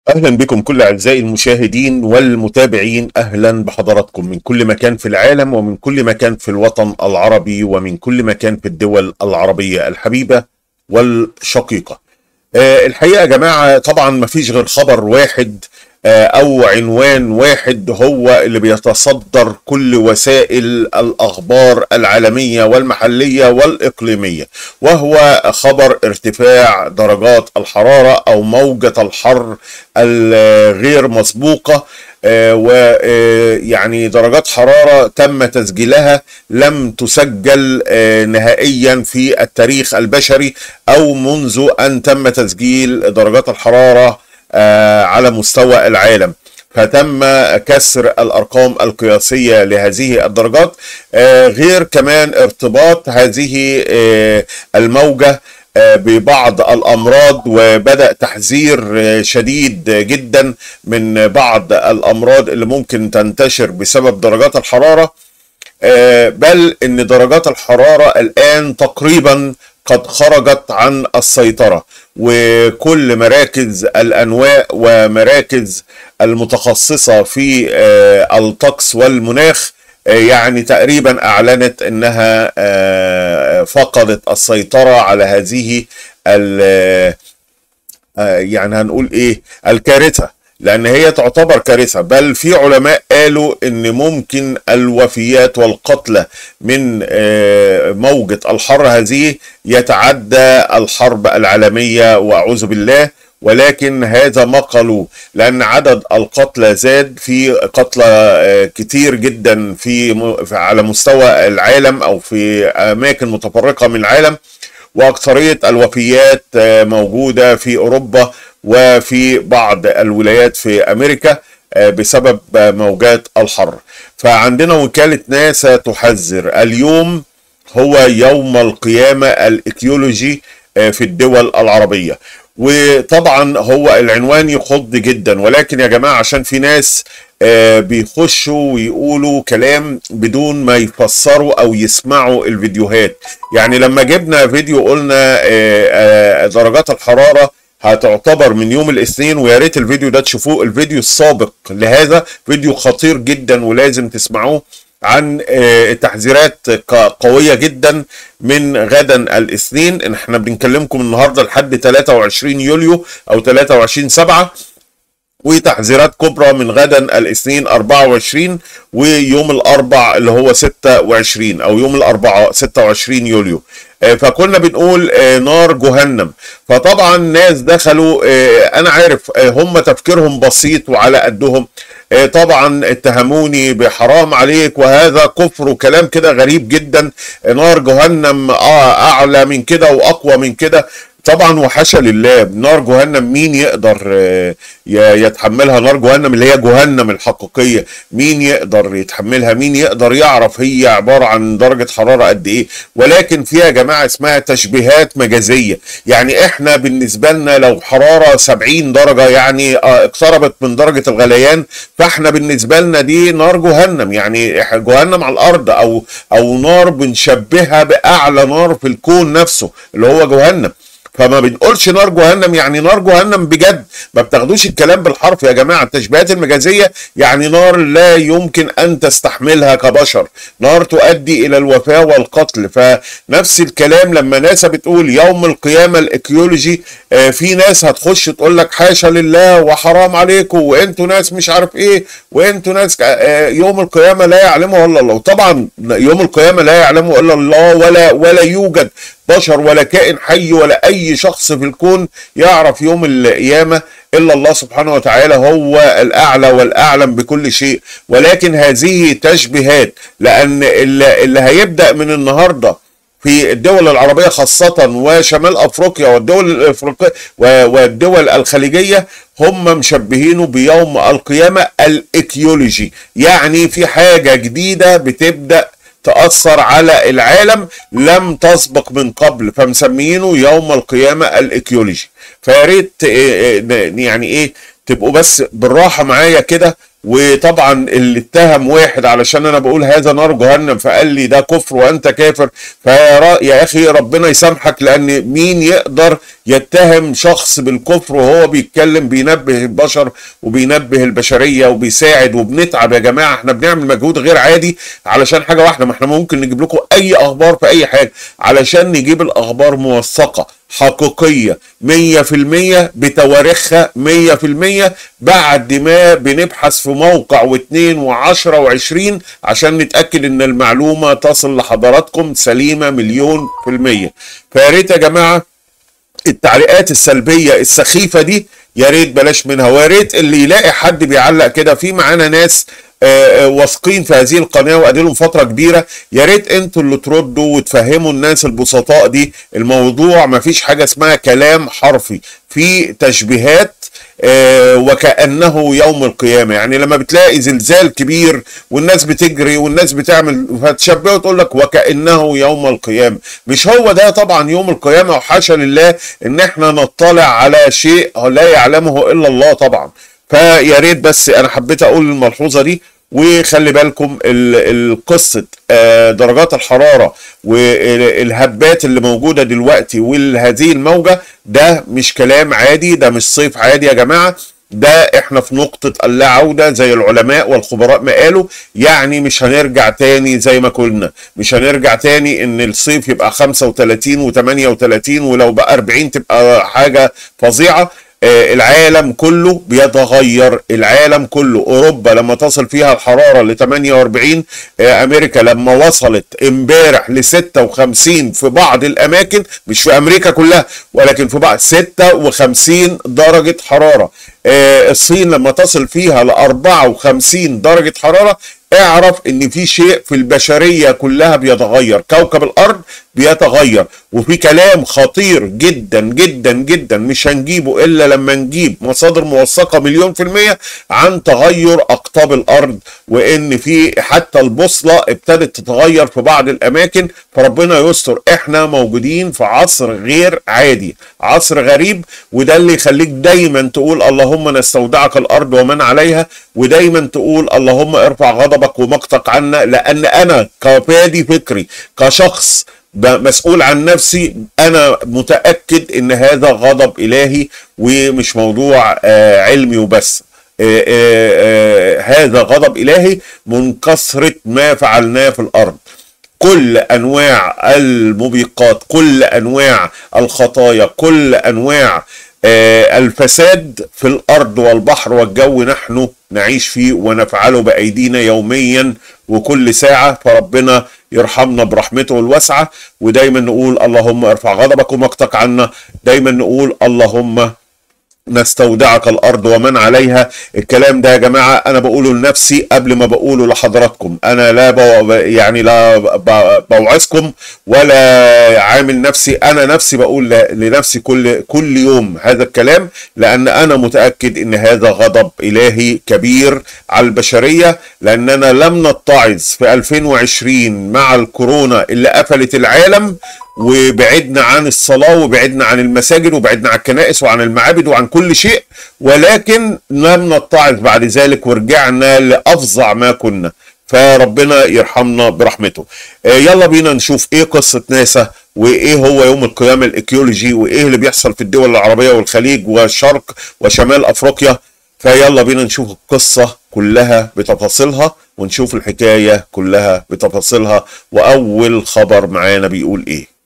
أهلا بكم كل أعزائي المشاهدين والمتابعين أهلا بحضراتكم من كل مكان في العالم ومن كل مكان في الوطن العربي ومن كل مكان في الدول العربية الحبيبة والشقيقة آه، الحقيقة يا جماعة طبعا مفيش غير خبر واحد آه، أو عنوان واحد هو اللي بيتصدر كل وسائل الأخبار العالمية والمحلية والإقليمية وهو خبر ارتفاع درجات الحرارة أو موجة الحر الغير مسبوقة ويعني درجات حرارة تم تسجيلها لم تسجل آه، نهائيا في التاريخ البشري أو منذ أن تم تسجيل درجات الحرارة آه، على مستوى العالم فتم كسر الارقام القياسيه لهذه الدرجات آه، غير كمان ارتباط هذه آه، الموجه آه، ببعض الامراض وبدا تحذير آه، شديد جدا من بعض الامراض اللي ممكن تنتشر بسبب درجات الحراره آه، بل ان درجات الحراره الان تقريبا قد خرجت عن السيطره وكل مراكز الانواء ومراكز المتخصصه في آه، الطقس والمناخ آه، يعني تقريبا اعلنت انها آه، فقدت السيطره على هذه ال- آه، يعني هنقول ايه الكارثه لان هي تعتبر كارثه بل في علماء قالوا ان ممكن الوفيات والقتلى من آه، موجه الحر هذه يتعدى الحرب العالميه واعوذ بالله ولكن هذا ما قالوه لان عدد القتلى زاد في قتلى آه، كتير جدا في م- في- على مستوى العالم او في اماكن متفرقه من العالم واكثريه الوفيات آه، موجوده في اوروبا وفي بعض الولايات في امريكا آه، بسبب آه، موجات الحر فعندنا وكاله ناسا تحذر اليوم هو يوم القيامه الايكيولوجي آه، في الدول العربيه وطبعا هو العنوان يخض جدا ولكن يا جماعه عشان في ناس آه، بيخشوا ويقولوا كلام بدون ما يفسروا او يسمعوا الفيديوهات يعني لما جبنا فيديو قلنا آه، آه، درجات الحراره هتعتبر من يوم الاثنين ويا ريت الفيديو ده تشوفوه الفيديو السابق لهذا فيديو خطير جدا ولازم تسمعوه عن آه، تحذيرات ق- قوية جدا من غدا الاثنين إن احنا بنكلمكم النهاردة لحد 23 يوليو او 23 سبعة وتحذيرات كبرى من غدا الاثنين 24 ويوم الاربع اللي هو 26 او يوم الاربعاء 26 يوليو آه، فكنا بنقول آه، نار جهنم فطبعا ناس دخلوا آه، انا عارف آه، هم تفكيرهم بسيط وعلى قدهم آه، طبعا اتهموني بحرام عليك وهذا كفر وكلام كده غريب جدا آه، نار جهنم آه، اعلى من كده واقوى من كده طبعا وحاشا لله نار جهنم مين يقدر آه، ي- يتحملها نار جهنم اللي هي جهنم الحقيقية مين يقدر يتحملها مين يقدر يعرف هي عبارة عن درجة حرارة قد ايه ولكن فيها يا جماعة اسمها تشبيهات مجازية يعني احنا بالنسبة لنا لو حرارة 70 درجة يعني آه، اقتربت من درجة الغليان فاحنا بالنسبة لنا دي نار جهنم يعني إح- جهنم على الارض او او نار بنشبهها باعلى نار في الكون نفسه اللي هو جهنم فما بنقولش نار جهنم يعني نار جهنم بجد ما بتاخدوش الكلام بالحرف يا جماعه التشبيهات المجازيه يعني نار لا يمكن ان تستحملها كبشر نار تؤدي الى الوفاه والقتل فنفس الكلام لما ناسا بتقول يوم القيامه الايكيولوجي آه، في ناس هتخش تقول لك حاشا لله وحرام عليكم وانتوا ناس مش عارف ايه وانتوا ناس آه، يوم القيامه لا يعلمه الا الله طبعا يوم القيامه لا يعلمه الا الله ولا ولا يوجد بشر ولا كائن حي ولا اي شخص في الكون يعرف يوم القيامه الا الله سبحانه وتعالى هو الاعلى والاعلم بكل شيء ولكن هذه تشبيهات لان اللي, اللي هيبدا من النهارده في الدول العربية خاصة وشمال أفريقيا والدول الأفريقية والدول الخليجية هم مشبهينه بيوم القيامة الإكيولوجي يعني في حاجة جديدة بتبدأ تأثر على العالم لم تسبق من قبل فمسميينه يوم القيامة الإكيولوجي فيا ريت إيه، إيه، يعني إيه تبقوا بس بالراحة معايا كده وطبعا اللي اتهم واحد علشان انا بقول هذا نار جهنم فقال لي ده كفر وانت كافر فيا را- يا اخي ربنا يسامحك لان مين يقدر يتهم شخص بالكفر وهو بيتكلم بينبه البشر وبينبه البشريه وبيساعد وبنتعب يا جماعه احنا بنعمل مجهود غير عادي علشان حاجه واحده ما احنا ممكن نجيب لكم اي اخبار في اي حاجه علشان نجيب الاخبار موثقه حقيقيه 100% بتواريخها 100% بعد ما بنبحث في موقع واثنين وعشرة وعشرين عشان نتأكد ان المعلومة تصل لحضراتكم سليمة مليون في المية فيا ريت يا جماعة التعليقات السلبيه السخيفه دي يا ريت بلاش منها ويا ريت اللي يلاقي حد بيعلق كده في معانا ناس آه، آه، واثقين في هذه القناه واديلهم فتره كبيره يا ريت انتوا اللي تردوا وتفهموا الناس البسطاء دي الموضوع ما فيش حاجه اسمها كلام حرفي في تشبيهات آه، وكانه يوم القيامه يعني لما بتلاقي زلزال كبير والناس بتجري والناس بتعمل فتشبهه وتقول لك وكانه يوم القيامه مش هو ده طبعا يوم القيامه وحاشا لله ان احنا نطلع على شيء لا يعلمه الا الله طبعا فيا ريت بس انا حبيت اقول الملحوظه دي وخلي بالكم ال- القصه آه، درجات الحراره والهبات اللي موجوده دلوقتي وهذه الموجه ده مش كلام عادي ده مش صيف عادي يا جماعه ده احنا في نقطة اللا عودة زي العلماء والخبراء ما قالوا يعني مش هنرجع تاني زي ما كنا مش هنرجع تاني ان الصيف يبقى 35 و38 ولو بقى 40 تبقى حاجة فظيعة آه، العالم كله بيتغير العالم كله اوروبا لما تصل فيها الحراره ل 48 آه، امريكا لما وصلت امبارح ل 56 في بعض الاماكن مش في امريكا كلها ولكن في بعض 56 درجه حراره آه، الصين لما تصل فيها ل 54 درجه حراره اعرف ان في شيء في البشريه كلها بيتغير كوكب الارض بيتغير وفي كلام خطير جدا جدا جدا مش هنجيبه الا لما نجيب مصادر موثقه مليون في الميه عن تغير اقطاب الارض وان في حتى البوصله ابتدت تتغير في بعض الاماكن فربنا يستر احنا موجودين في عصر غير عادي عصر غريب وده اللي يخليك دايما تقول اللهم نستودعك الارض ومن عليها ودايما تقول اللهم ارفع غضبك ومقتك عنا لان انا كفادي فكري كشخص ب- مسؤول عن نفسي انا متاكد ان هذا غضب الهي ومش موضوع آه، علمي وبس آه، آه، آه، هذا غضب الهي من كثره ما فعلناه في الارض كل انواع الموبقات كل انواع الخطايا كل انواع آه، الفساد في الارض والبحر والجو نحن نعيش فيه ونفعله بايدينا يوميا وكل ساعه فربنا يرحمنا برحمته الواسعه ودايما نقول اللهم ارفع غضبك ومقتك عنا دايما نقول اللهم نستودعك الارض ومن عليها الكلام ده يا جماعه انا بقوله لنفسي قبل ما بقوله لحضراتكم انا لا بو يعني لا ب- بوعظكم ولا عامل نفسي انا نفسي بقول ل- لنفسي كل كل يوم هذا الكلام لان انا متاكد ان هذا غضب الهي كبير على البشريه لاننا لم نتعظ في 2020 مع الكورونا اللي قفلت العالم وبعدنا عن الصلاة وبعدنا عن المساجد وبعدنا عن الكنائس وعن المعابد وعن كل شيء ولكن لم نتعظ بعد ذلك ورجعنا لأفظع ما كنا فربنا يرحمنا برحمته آه، يلا بينا نشوف ايه قصة ناسا وايه هو يوم القيامة الايكيولوجي وايه اللي بيحصل في الدول العربية والخليج والشرق وشمال افريقيا فيلا بينا نشوف القصة كلها بتفاصيلها ونشوف الحكاية كلها بتفاصيلها وأول خبر معانا بيقول إيه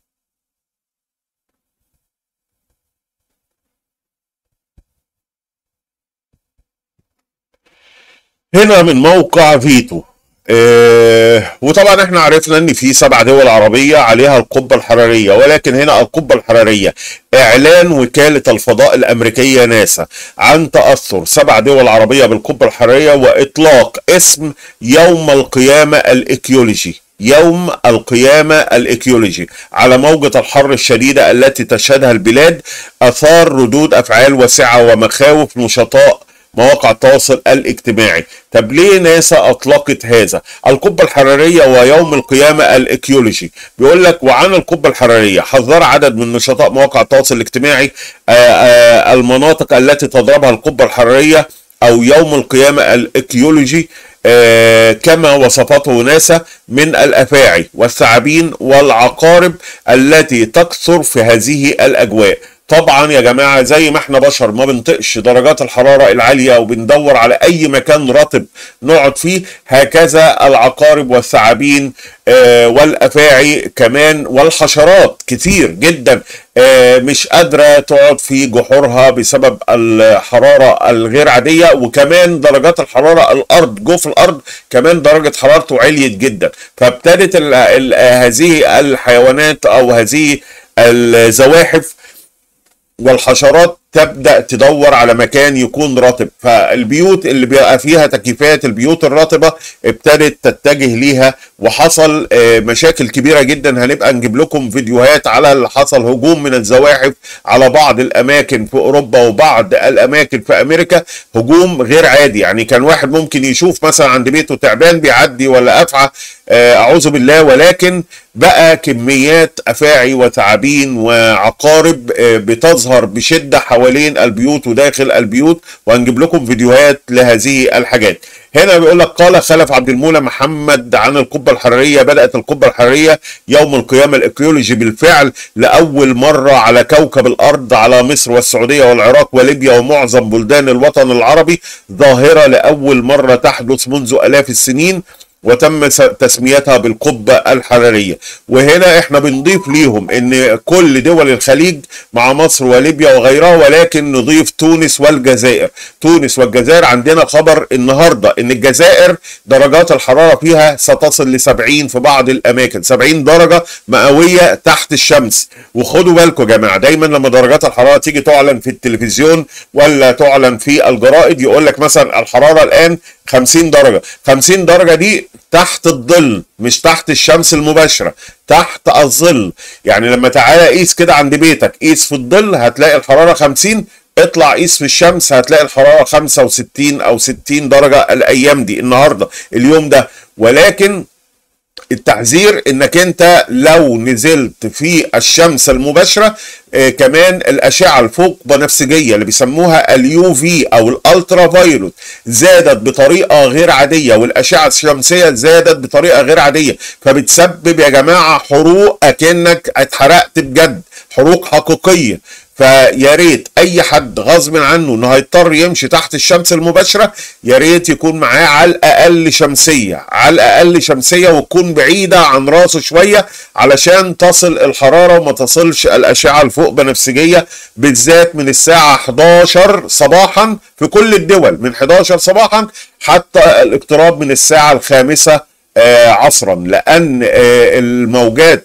هنا من موقع فيتو آه وطبعا احنا عرفنا ان في سبع دول عربية عليها القبة الحرارية ولكن هنا القبة الحرارية اعلان وكالة الفضاء الامريكية ناسا عن تأثر سبع دول عربية بالقبة الحرارية واطلاق اسم يوم القيامة الايكيولوجي يوم القيامة الإيكيولوجي على موجة الحر الشديدة التي تشهدها البلاد أثار ردود أفعال واسعة ومخاوف نشطاء مواقع التواصل الاجتماعي طب ليه ناسا اطلقت هذا القبه الحراريه ويوم القيامه الايكيولوجي بيقول لك وعن القبه الحراريه حذر عدد من نشطاء مواقع التواصل الاجتماعي آآ آآ المناطق التي تضربها القبه الحراريه او يوم القيامه الاكيولوجي آه، كما وصفته ناسا من الافاعي والثعابين والعقارب التي تكثر في هذه الاجواء طبعا يا جماعه زي ما احنا بشر ما بنطقش درجات الحراره العاليه وبندور على اي مكان رطب نقعد فيه هكذا العقارب والثعابين آه، والافاعي كمان والحشرات كتير جدا آه، مش قادره تقعد في جحورها بسبب الحراره الغير عاديه وكمان درجات الحراره الارض جوف الارض كمان درجه حرارته عليت جدا فابتدت ال- ال- هذه الحيوانات او هذه الزواحف والحشرات تبدا تدور على مكان يكون رطب فالبيوت اللي بيبقى فيها تكييفات البيوت الرطبه ابتدت تتجه ليها وحصل آه، مشاكل كبيره جدا هنبقى نجيب لكم فيديوهات على اللي حصل هجوم من الزواحف على بعض الاماكن في اوروبا وبعض الاماكن في امريكا هجوم غير عادي يعني كان واحد ممكن يشوف مثلا عند بيته تعبان بيعدي ولا افعى آه، اعوذ بالله ولكن بقى كميات افاعي وثعابين وعقارب آه، بتظهر بشده حوالين البيوت وداخل البيوت وهنجيب لكم فيديوهات لهذه الحاجات هنا بيقول لك قال خلف عبد المولى محمد عن القبه الحراريه بدات القبه الحراريه يوم القيامه الاكيولوجي بالفعل لاول مره على كوكب الارض على مصر والسعوديه والعراق وليبيا ومعظم بلدان الوطن العربي ظاهره لاول مره تحدث منذ الاف السنين وتم س- تسميتها بالقبة الحرارية وهنا احنا بنضيف ليهم ان كل دول الخليج مع مصر وليبيا وغيرها ولكن نضيف تونس والجزائر تونس والجزائر عندنا خبر النهاردة ان الجزائر درجات الحرارة فيها ستصل ل 70 في بعض الاماكن 70 درجة مئوية تحت الشمس وخدوا بالكم يا جماعة دايما لما درجات الحرارة تيجي تعلن في التلفزيون ولا تعلن في الجرائد يقول لك مثلا الحرارة الان 50 درجة 50 درجة دي تحت الظل مش تحت الشمس المباشرة تحت الظل يعني لما تعالى قيس كده عند بيتك قيس في الظل هتلاقي الحرارة 50 اطلع قيس في الشمس هتلاقي الحرارة 65 او 60 درجة الايام دي النهاردة اليوم ده ولكن التحذير انك انت لو نزلت في الشمس المباشره آه كمان الاشعه الفوق بنفسجيه اللي بيسموها اليو في او الالترا فايولوت زادت بطريقه غير عاديه والاشعه الشمسيه زادت بطريقه غير عاديه فبتسبب يا جماعه حروق اكنك اتحرقت بجد حروق حقيقيه فيا ريت اي حد غصب عنه انه هيضطر يمشي تحت الشمس المباشره يا ريت يكون معاه على الاقل شمسيه على الاقل شمسيه وتكون بعيده عن راسه شويه علشان تصل الحراره وما تصلش الاشعه الفوق بنفسجيه بالذات من الساعه 11 صباحا في كل الدول من 11 صباحا حتى الاقتراب من الساعه الخامسه آه عصرا لان آه الموجات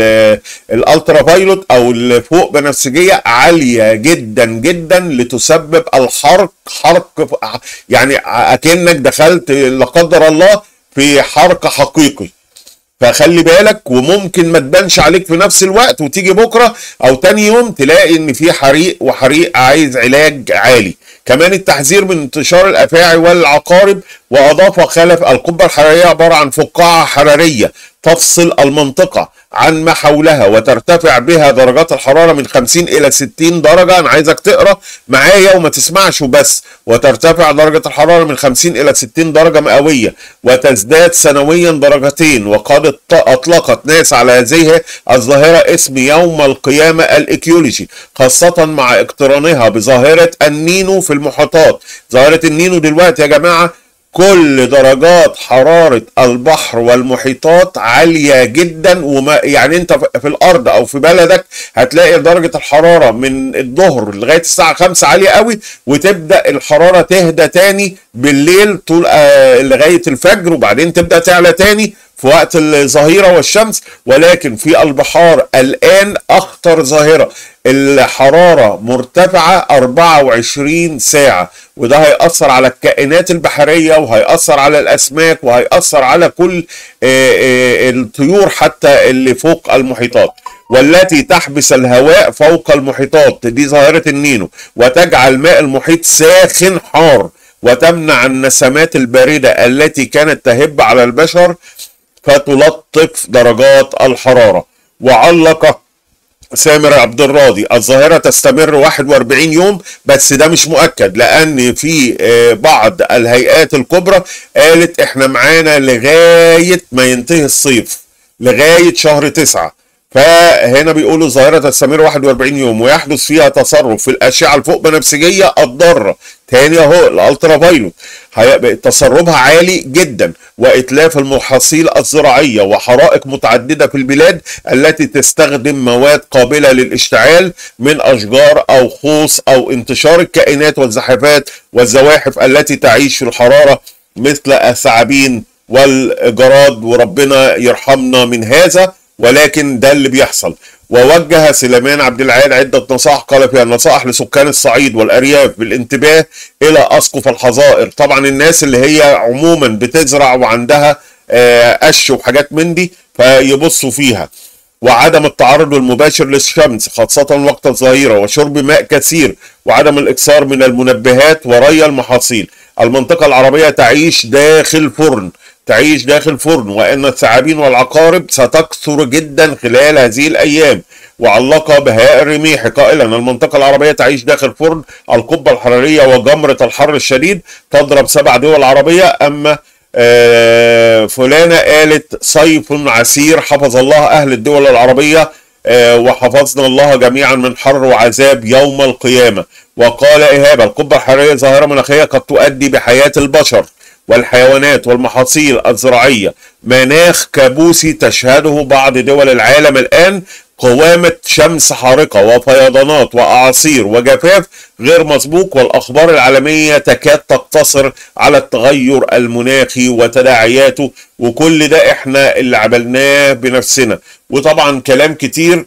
الالترا فايلوت او الفوق بنفسجيه عاليه جدا جدا لتسبب الحرق حرق يعني اكنك دخلت لا قدر الله في حرق حقيقي فخلي بالك وممكن ما تبانش عليك في نفس الوقت وتيجي بكره او تاني يوم تلاقي ان في حريق وحريق عايز علاج عالي كمان التحذير من انتشار الافاعي والعقارب واضاف خلف القبه الحراريه عباره عن فقاعه حراريه تفصل المنطقه عن ما حولها وترتفع بها درجات الحراره من 50 الى 60 درجه انا عايزك تقرا معايا وما تسمعش وبس وترتفع درجه الحراره من 50 الى 60 درجه مئويه وتزداد سنويا درجتين وقد اطلقت ناس على هذه الظاهره اسم يوم القيامه الاكيولوجي خاصه مع اقترانها بظاهره النينو في المحيطات ظاهره النينو دلوقتي يا جماعه كل درجات حرارة البحر والمحيطات عالية جدا وما يعني انت في الارض او في بلدك هتلاقي درجة الحرارة من الظهر لغاية الساعة 5 عالية قوي وتبدأ الحرارة تهدى تاني بالليل طول آه لغاية الفجر وبعدين تبدأ تعلى تاني في وقت الظهيرة والشمس ولكن في البحار الآن أخطر ظاهرة الحرارة مرتفعة 24 ساعة وده هيأثر على الكائنات البحرية وهيأثر على الأسماك وهيأثر على كل الطيور حتى اللي فوق المحيطات والتي تحبس الهواء فوق المحيطات دي ظاهرة النينو وتجعل ماء المحيط ساخن حار وتمنع النسمات الباردة التي كانت تهب على البشر فتلطف درجات الحرارة وعلق سامر عبد الراضي الظاهرة تستمر 41 يوم بس ده مش مؤكد لأن في آه، بعض الهيئات الكبرى قالت احنا معانا لغاية ما ينتهي الصيف لغاية شهر تسعة فهنا بيقولوا الظاهرة تستمر 41 يوم ويحدث فيها تصرف في الأشعة الفوق بنفسجية الضارة تاني اهو الالترا فايلوت هيبقى تسربها عالي جدا واتلاف المحاصيل الزراعيه وحرائق متعدده في البلاد التي تستخدم مواد قابله للاشتعال من اشجار او خوص او انتشار الكائنات والزحفات والزواحف التي تعيش في الحراره مثل الثعابين والجراد وربنا يرحمنا من هذا ولكن ده اللي بيحصل ووجه سليمان عبد العال عدة نصائح قال فيها النصائح لسكان الصعيد والأرياف بالانتباه إلى أسقف الحظائر طبعا الناس اللي هي عموما بتزرع وعندها آه، قش وحاجات من دي فيبصوا فيها وعدم التعرض المباشر للشمس خاصة وقت الظهيرة وشرب ماء كثير وعدم الإكثار من المنبهات وري المحاصيل المنطقة العربية تعيش داخل فرن تعيش داخل فرن وأن الثعابين والعقارب ستكثر جدا خلال هذه الأيام وعلق بهاء الرميحي قائلا المنطقة العربية تعيش داخل فرن القبة الحرارية وجمرة الحر الشديد تضرب سبع دول عربية أما آه، فلانة قالت صيف عسير حفظ الله أهل الدول العربية آه، وحفظنا الله جميعا من حر وعذاب يوم القيامة وقال إيهاب القبة الحرارية ظاهرة مناخية قد تؤدي بحياة البشر والحيوانات والمحاصيل الزراعية مناخ كابوسي تشهده بعض دول العالم الآن قوامة شمس حارقة وفيضانات وأعاصير وجفاف غير مسبوق والأخبار العالمية تكاد تقتصر على التغير المناخي وتداعياته وكل ده احنا اللي عملناه بنفسنا وطبعا كلام كتير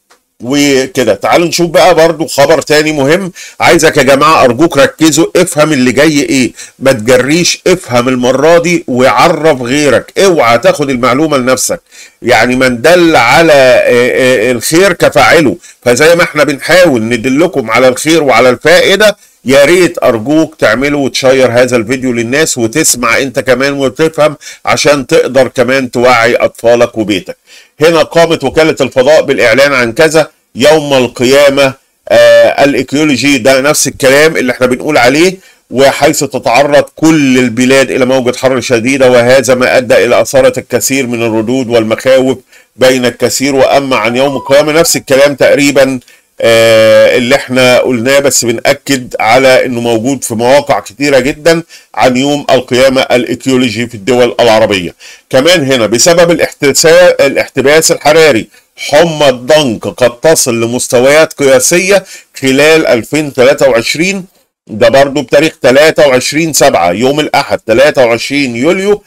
وكده تعالوا نشوف بقى برضو خبر تاني مهم عايزك يا جماعة أرجوك ركزوا افهم اللي جاي ايه ما تجريش افهم المرة دي وعرف غيرك اوعى تاخد المعلومة لنفسك يعني من دل على آه، آه، الخير كفاعله فزي ما احنا بنحاول ندلكم على الخير وعلى الفائدة يا ريت ارجوك تعملوا وتشير هذا الفيديو للناس وتسمع انت كمان وتفهم عشان تقدر كمان توعي اطفالك وبيتك هنا قامت وكالة الفضاء بالاعلان عن كذا يوم القيامة آه الايكيولوجي ده نفس الكلام اللي احنا بنقول عليه وحيث تتعرض كل البلاد الى موجة حر شديدة وهذا ما ادى الى اثارة الكثير من الردود والمخاوف بين الكثير واما عن يوم القيامة نفس الكلام تقريبا آه، اللي احنا قلناه بس بنأكد على انه موجود في مواقع كتيرة جدا عن يوم القيامة الايكيولوجي في الدول العربية كمان هنا بسبب الاحتسا- الاحتباس الحراري حمى الضنك قد تصل لمستويات قياسية خلال 2023 ده برضو بتاريخ 23 7 يوم الأحد 23 يوليو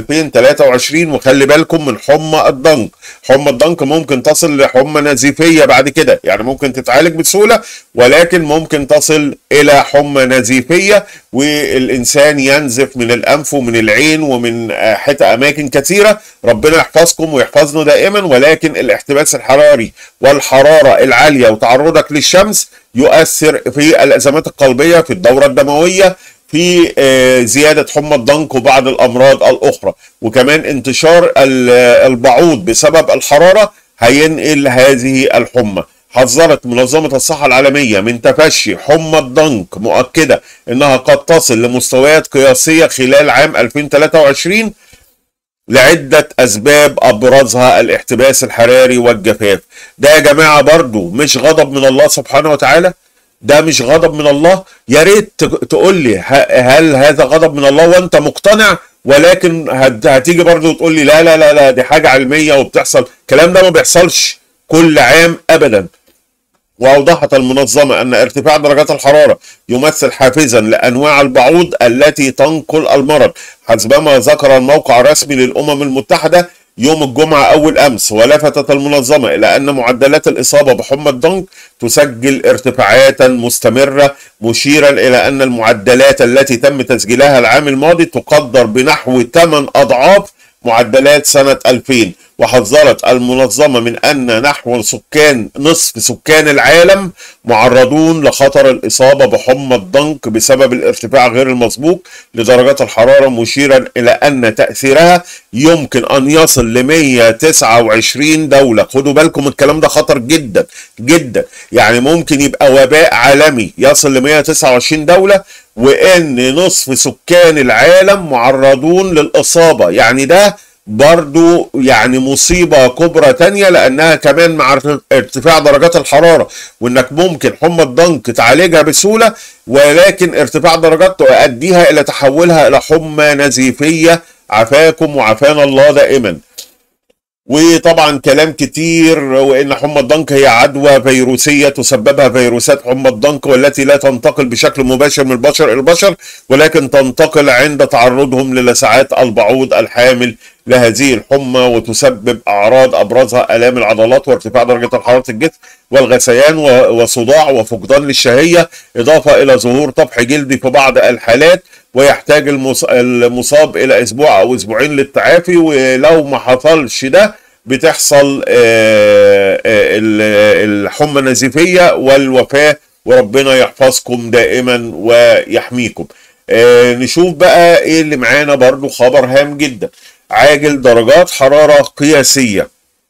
2023 وخلي بالكم من حمى الضنك حمى الضنك ممكن تصل لحمى نزيفية بعد كده يعني ممكن تتعالج بسهولة ولكن ممكن تصل إلى حمى نزيفية والإنسان ينزف من الأنف ومن العين ومن آه، حتى أماكن كثيرة ربنا يحفظكم ويحفظنا دائما ولكن الاحتباس الحراري والحرارة العالية وتعرضك للشمس يؤثر في الأزمات القلبية في الدورة الدموية في آه، زيادة حمى الضنك وبعض الأمراض الأخرى وكمان انتشار ال- البعوض بسبب الحرارة هينقل هذه الحمى حذرت منظمة الصحة العالمية من تفشي حمى الضنك مؤكدة انها قد تصل لمستويات قياسية خلال عام 2023 لعدة أسباب أبرزها الاحتباس الحراري والجفاف ده يا جماعة برضو مش غضب من الله سبحانه وتعالى ده مش غضب من الله يا ريت ت- تقول لي ه- هل هذا غضب من الله وانت مقتنع ولكن هت- هتيجي برضو تقول لي لا لا لا لا دي حاجة علمية وبتحصل الكلام ده ما بيحصلش كل عام أبدا وأوضحت المنظمة أن ارتفاع درجات الحرارة يمثل حافزا لأنواع البعوض التي تنقل المرض حسبما ذكر الموقع الرسمي للأمم المتحدة يوم الجمعة أول أمس ولفتت المنظمة إلى أن معدلات الإصابة بحمى الضنك تسجل ارتفاعات مستمرة مشيرا إلى أن المعدلات التي تم تسجيلها العام الماضي تقدر بنحو 8 أضعاف معدلات سنة 2000 وحذرت المنظمة من أن نحو سكان نصف سكان العالم معرضون لخطر الإصابة بحمى الضنك بسبب الارتفاع غير المسبوق لدرجات الحرارة مشيرا إلى أن تأثيرها يمكن أن يصل ل 129 دولة خدوا بالكم الكلام ده خطر جدا جدا يعني ممكن يبقى وباء عالمي يصل ل 129 دولة وان نصف سكان العالم معرضون للاصابه يعني ده برضو يعني مصيبة كبرى تانية لأنها كمان مع ارتفاع درجات الحرارة وإنك ممكن حمى الضنك تعالجها بسهولة ولكن ارتفاع درجات تؤديها إلى تحولها إلى حمى نزيفية عفاكم وعافانا الله دائما وطبعا كلام كتير وان حمى الضنك هي عدوى فيروسيه تسببها فيروسات حمى الضنك والتي لا تنتقل بشكل مباشر من البشر الى البشر ولكن تنتقل عند تعرضهم للسعات البعوض الحامل لهذه الحمى وتسبب اعراض ابرزها الام العضلات وارتفاع درجه حراره الجسم والغثيان وصداع وفقدان للشهيه اضافه الى ظهور طفح جلدي في بعض الحالات ويحتاج المصاب الى اسبوع او اسبوعين للتعافي ولو ما حصلش ده بتحصل الحمى النزيفيه والوفاه وربنا يحفظكم دائما ويحميكم نشوف بقى ايه اللي معانا برضو خبر هام جدا عاجل درجات حراره قياسيه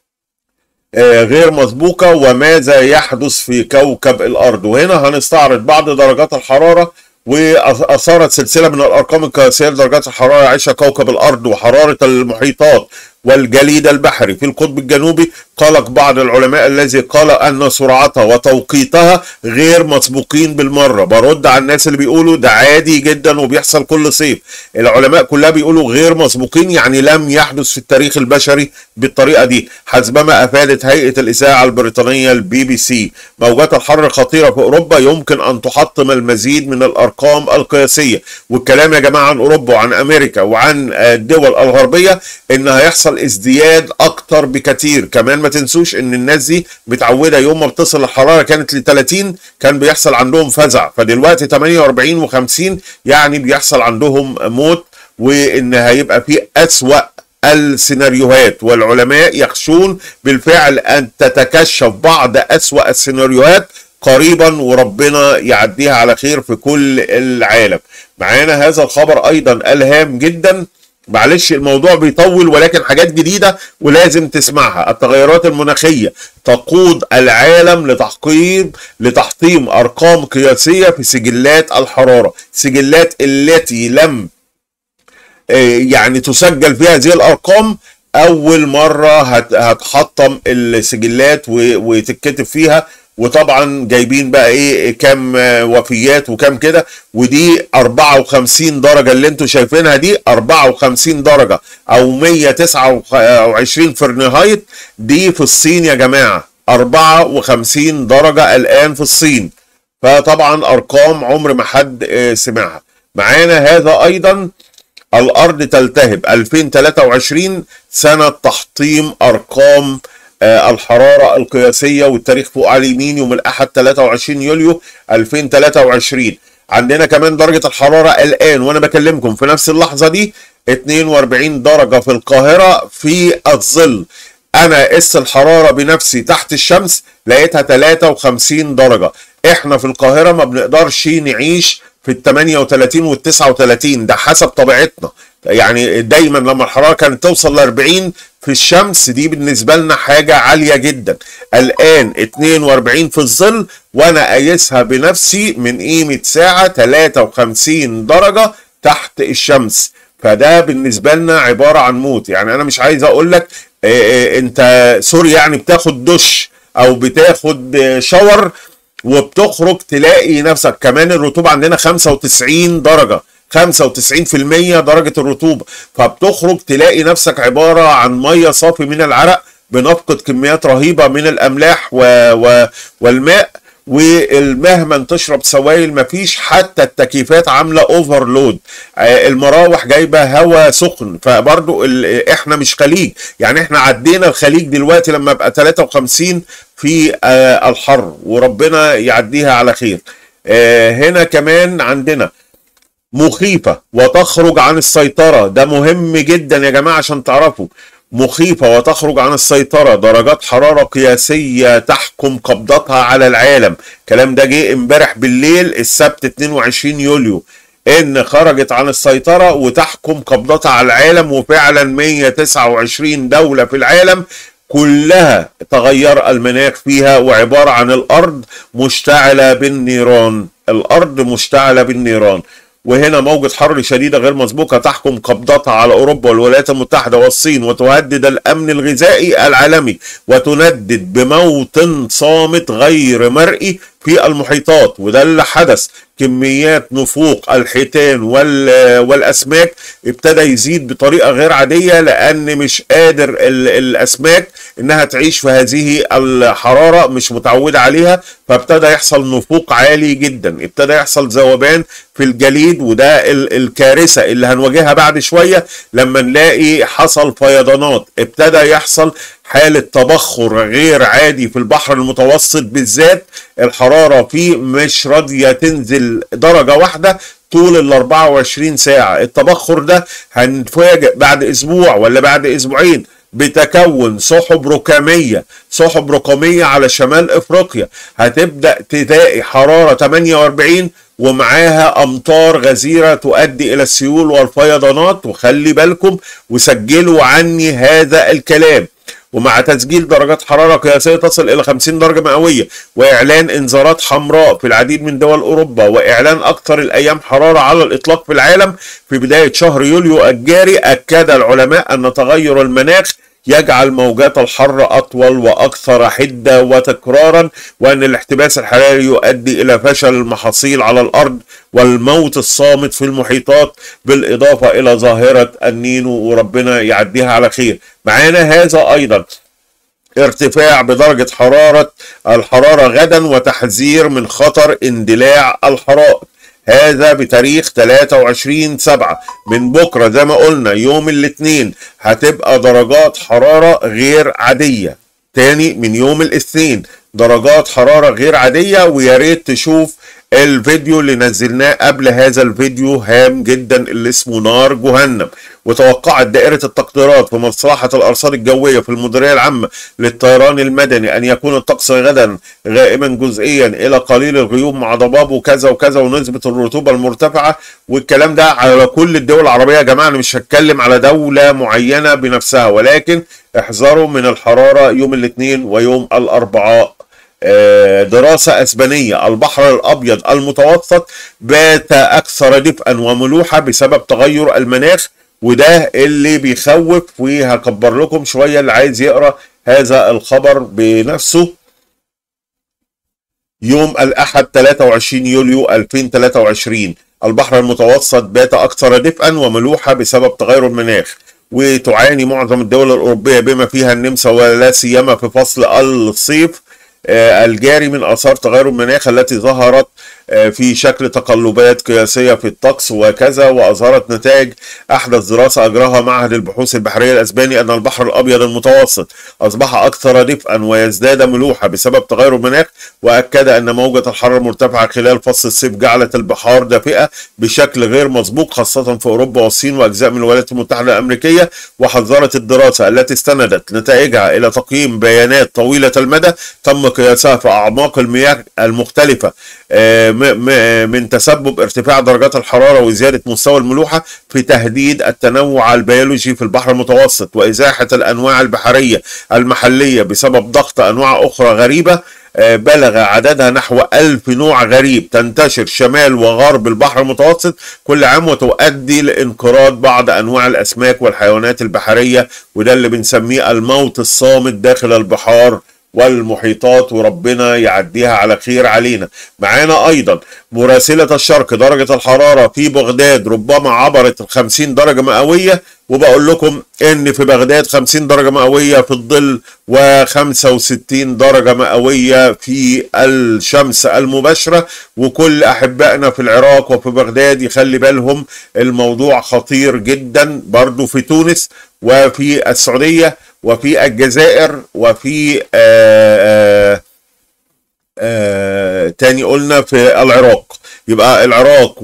غير مسبوقة وماذا يحدث في كوكب الأرض وهنا هنستعرض بعض درجات الحرارة واثارت سلسله من الارقام القياسيه لدرجات الحراره يعيشها كوكب الارض وحراره المحيطات والجليد البحري في القطب الجنوبي قلق بعض العلماء الذي قال ان سرعتها وتوقيتها غير مسبوقين بالمره برد على الناس اللي بيقولوا ده عادي جدا وبيحصل كل صيف العلماء كلها بيقولوا غير مسبوقين يعني لم يحدث في التاريخ البشري بالطريقه دي حسبما افادت هيئه الاذاعه البريطانيه البي بي سي موجات الحر الخطيره في اوروبا يمكن ان تحطم المزيد من الارقام القياسيه والكلام يا جماعه عن اوروبا وعن امريكا وعن الدول الغربيه ان هيحصل ازدياد اكتر بكتير كمان ما تنسوش ان الناس دي متعوده يوم ما بتصل الحراره كانت ل 30 كان بيحصل عندهم فزع فدلوقتي 48 و50 يعني بيحصل عندهم موت وان هيبقى في اسوأ السيناريوهات والعلماء يخشون بالفعل ان تتكشف بعض اسوأ السيناريوهات قريبا وربنا يعديها على خير في كل العالم معانا هذا الخبر ايضا الهام جدا معلش الموضوع بيطول ولكن حاجات جديدة ولازم تسمعها التغيرات المناخية تقود العالم لتحقيق لتحطيم أرقام قياسية في سجلات الحرارة سجلات التي لم يعني تسجل فيها هذه الأرقام أول مرة هتحطم السجلات وتتكتب فيها وطبعا جايبين بقى ايه كام وفيات وكام كده ودي 54 درجه اللي انتوا شايفينها دي 54 درجه او 129 فرنهايت دي في الصين يا جماعه 54 درجه الان في الصين فطبعا ارقام عمر ما حد سمعها معانا هذا ايضا الارض تلتهب 2023 سنه تحطيم ارقام الحرارة القياسية والتاريخ فوق على اليمين يوم الأحد 23 يوليو 2023 عندنا كمان درجة الحرارة الآن وأنا بكلمكم في نفس اللحظة دي 42 درجة في القاهرة في الظل أنا قس الحرارة بنفسي تحت الشمس لقيتها 53 درجة إحنا في القاهرة ما بنقدرش نعيش في ال 38 وال 39 ده حسب طبيعتنا يعني دايما لما الحراره كانت توصل ل 40 في الشمس دي بالنسبه لنا حاجه عاليه جدا الان 42 في الظل وانا قايسها بنفسي من قيمه ساعه 53 درجه تحت الشمس فده بالنسبه لنا عباره عن موت يعني انا مش عايز اقول لك انت سوري يعني بتاخد دش او بتاخد شاور وبتخرج تلاقي نفسك كمان الرطوبه عندنا 95 درجه 95% درجة الرطوبة فبتخرج تلاقي نفسك عبارة عن مية صافي من العرق بنفقد كميات رهيبة من الأملاح و... و... والماء ومهما تشرب سوائل مفيش حتى التكييفات عامله اوفرلود المراوح جايبه هواء سخن فبرضو احنا مش خليج يعني احنا عدينا الخليج دلوقتي لما بقى 53 في الحر وربنا يعديها على خير هنا كمان عندنا مخيفة وتخرج عن السيطرة ده مهم جدا يا جماعة عشان تعرفوا مخيفة وتخرج عن السيطرة درجات حرارة قياسية تحكم قبضتها على العالم الكلام ده جه امبارح بالليل السبت 22 يوليو ان خرجت عن السيطرة وتحكم قبضتها على العالم وفعلا 129 دولة في العالم كلها تغير المناخ فيها وعبارة عن الأرض مشتعلة بالنيران الأرض مشتعلة بالنيران وهنا موجة حر شديدة غير مسبوقة تحكم قبضتها على أوروبا والولايات المتحدة والصين وتهدد الأمن الغذائي العالمي وتندد بموت صامت غير مرئي في المحيطات وده اللي حدث كميات نفوق الحيتان والاسماك ابتدى يزيد بطريقه غير عاديه لان مش قادر الاسماك انها تعيش في هذه الحراره مش متعوده عليها فابتدى يحصل نفوق عالي جدا ابتدى يحصل ذوبان في الجليد وده الكارثه اللي هنواجهها بعد شويه لما نلاقي حصل فيضانات ابتدى يحصل حالة تبخر غير عادي في البحر المتوسط بالذات الحرارة فيه مش راضية تنزل درجة واحدة طول ال 24 ساعة التبخر ده هنتفاجئ بعد اسبوع ولا بعد اسبوعين بتكون سحب ركامية سحب رقمية على شمال افريقيا هتبدأ تلاقي حرارة 48 ومعاها امطار غزيره تؤدي الى السيول والفيضانات وخلي بالكم وسجلوا عني هذا الكلام ومع تسجيل درجات حرارة قياسية تصل إلى 50 درجة مئوية وإعلان إنذارات حمراء في العديد من دول أوروبا وإعلان أكثر الأيام حرارة على الإطلاق في العالم في بداية شهر يوليو الجاري أكد العلماء أن تغير المناخ يجعل موجات الحر أطول وأكثر حدة وتكرارا وأن الاحتباس الحراري يؤدي إلى فشل المحاصيل على الأرض والموت الصامت في المحيطات بالإضافة إلى ظاهرة النينو وربنا يعديها على خير معانا هذا أيضا ارتفاع بدرجة حرارة الحرارة غدا وتحذير من خطر اندلاع الحرائق هذا بتاريخ 23 7 من بكرة زي ما قلنا يوم الاثنين هتبقى درجات حرارة غير عادية تاني من يوم الاثنين درجات حرارة غير عادية ويا ريت تشوف الفيديو اللي نزلناه قبل هذا الفيديو هام جدا اللي اسمه نار جهنم وتوقعت دائرة التقديرات في مصلحة الأرصاد الجوية في المديرية العامة للطيران المدني أن يكون الطقس غدا غائما جزئيا إلى قليل الغيوم مع ضباب وكذا وكذا ونسبة الرطوبة المرتفعة والكلام ده على كل الدول العربية يا جماعة أنا مش هتكلم على دولة معينة بنفسها ولكن احذروا من الحرارة يوم الاثنين ويوم الأربعاء دراسة أسبانية البحر الأبيض المتوسط بات أكثر دفئا وملوحة بسبب تغير المناخ وده اللي بيخوف وهكبر لكم شوية اللي عايز يقرأ هذا الخبر بنفسه يوم الأحد 23 يوليو 2023 البحر المتوسط بات أكثر دفئا وملوحة بسبب تغير المناخ وتعاني معظم الدول الأوروبية بما فيها النمسا ولا سيما في فصل الصيف الجاري من اثار تغير المناخ التي ظهرت في شكل تقلبات قياسيه في الطقس وكذا واظهرت نتائج احدث دراسه اجراها معهد البحوث البحريه الاسباني ان البحر الابيض المتوسط اصبح اكثر دفئا ويزداد ملوحه بسبب تغير المناخ واكد ان موجه الحراره المرتفعه خلال فصل الصيف جعلت البحار دافئه بشكل غير مسبوق خاصه في اوروبا والصين واجزاء من الولايات المتحده الامريكيه وحذرت الدراسه التي استندت نتائجها الى تقييم بيانات طويله المدى تم قياسها في اعماق المياه المختلفه من تسبب ارتفاع درجات الحراره وزياده مستوى الملوحه في تهديد التنوع البيولوجي في البحر المتوسط وازاحه الانواع البحريه المحليه بسبب ضغط انواع اخرى غريبه بلغ عددها نحو ألف نوع غريب تنتشر شمال وغرب البحر المتوسط كل عام وتؤدي لانقراض بعض أنواع الأسماك والحيوانات البحرية وده اللي بنسميه الموت الصامت داخل البحار والمحيطات وربنا يعديها على خير علينا معانا ايضا مراسلة الشرق درجة الحرارة في بغداد ربما عبرت ال 50 درجة مئوية وبقول لكم ان في بغداد 50 درجة مئوية في الظل و65 درجة مئوية في الشمس المباشرة وكل احبائنا في العراق وفي بغداد يخلي بالهم الموضوع خطير جدا برضو في تونس وفي السعودية وفي الجزائر وفي آآ آآ تاني قلنا في العراق يبقى العراق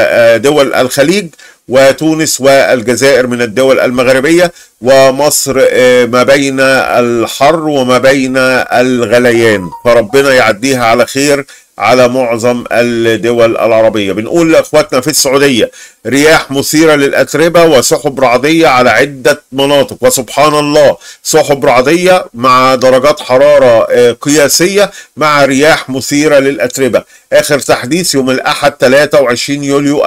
ودول الخليج وتونس والجزائر من الدول المغربية ومصر ما بين الحر وما بين الغليان فربنا يعديها على خير على معظم الدول العربية بنقول لأخواتنا في السعودية رياح مثيرة للأتربة وسحب رعدية على عدة مناطق وسبحان الله سحب رعدية مع درجات حرارة قياسية مع رياح مثيرة للأتربة آخر تحديث يوم الأحد 23 يوليو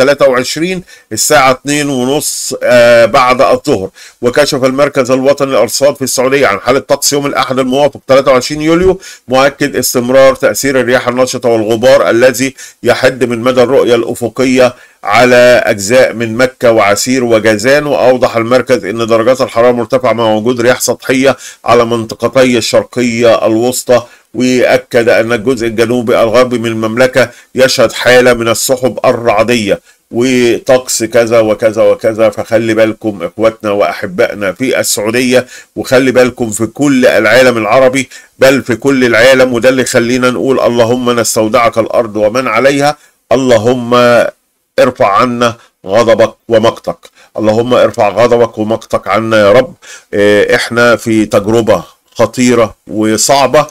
2023 الساعة 2 ونص بعد الظهر وكشف المركز الوطني للأرصاد في السعودية عن حالة طقس يوم الأحد الموافق 23 يوليو مؤكد استمرار تأثير الرياح النشطة والغبار الذي يحد من مدى الرؤية الأفقية على أجزاء من مكة وعسير وجازان وأوضح المركز أن درجات الحرارة مرتفعة مع وجود رياح سطحية على منطقتي الشرقية الوسطى وأكد أن الجزء الجنوبي الغربي من المملكة يشهد حالة من السحب الرعدية وطقس كذا وكذا وكذا فخلي بالكم اخواتنا واحبائنا في السعوديه وخلي بالكم في كل العالم العربي بل في كل العالم وده اللي خلينا نقول اللهم نستودعك الارض ومن عليها اللهم ارفع عنا غضبك ومقتك اللهم ارفع غضبك ومقتك عنا يا رب احنا في تجربه خطيره وصعبه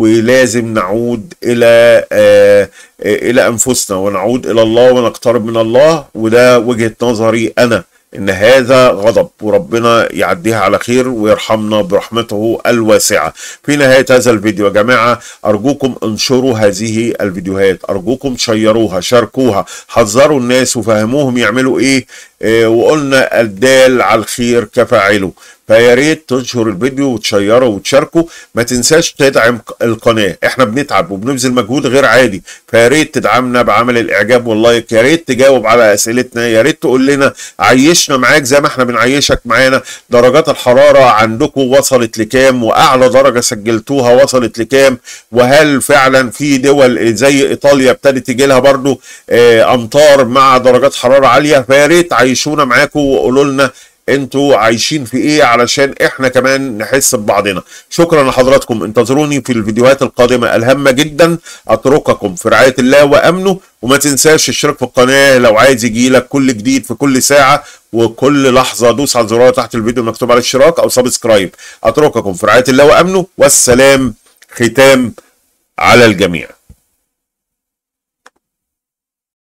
ولازم نعود الى آه الى انفسنا ونعود الى الله ونقترب من الله وده وجهه نظري انا ان هذا غضب وربنا يعديها على خير ويرحمنا برحمته الواسعه في نهايه هذا الفيديو يا جماعه ارجوكم انشروا هذه الفيديوهات ارجوكم شيروها شاركوها حذروا الناس وفهموهم يعملوا ايه آه وقلنا الدال على الخير كفاعله فيا ريت تنشر الفيديو وتشيره وتشاركه ما تنساش تدعم القناه احنا بنتعب وبنبذل مجهود غير عادي فيا ريت تدعمنا بعمل الاعجاب واللايك يا ريت تجاوب على اسئلتنا يا ريت تقول لنا عيشنا معاك زي ما احنا بنعيشك معانا درجات الحراره عندكم وصلت لكام واعلى درجه سجلتوها وصلت لكام وهل فعلا في دول زي ايطاليا ابتدت تيجي لها برضو اه امطار مع درجات حراره عاليه فيا ريت عيشونا معاكم وقولوا لنا انتوا عايشين في ايه علشان احنا كمان نحس ببعضنا شكرا لحضراتكم انتظروني في الفيديوهات القادمة الهامة جدا اترككم في رعاية الله وامنه وما تنساش الاشتراك في القناة لو عايز يجيلك كل جديد في كل ساعة وكل لحظة دوس على الزرار تحت الفيديو مكتوب على الاشتراك او سبسكرايب اترككم في رعاية الله وامنه والسلام ختام على الجميع